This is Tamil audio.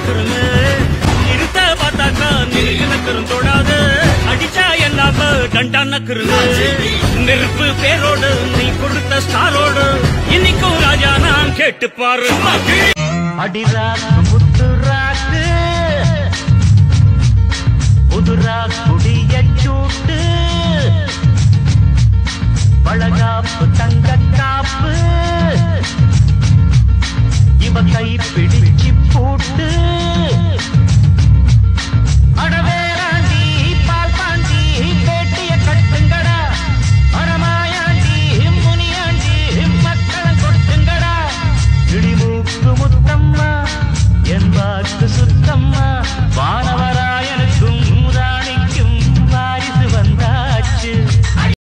நக்குருன்னு இருத்த பார்த்தாக்கா நெருகு நக்குரும் தொடாது அடிச்சா எல்லாம் டண்டா நக்குருன்னு நெருப்பு பேரோடு நீ கொடுத்த ஸ்டாரோடு இன்னைக்கும் ராஜா நான் கேட்டு பாரு அடிராக்கு முத்துராக்கு புதுரா குடிய சூட்டு பழகாப்பு தங்க காப்பு இவ கை பிடிச்சு பூட்டு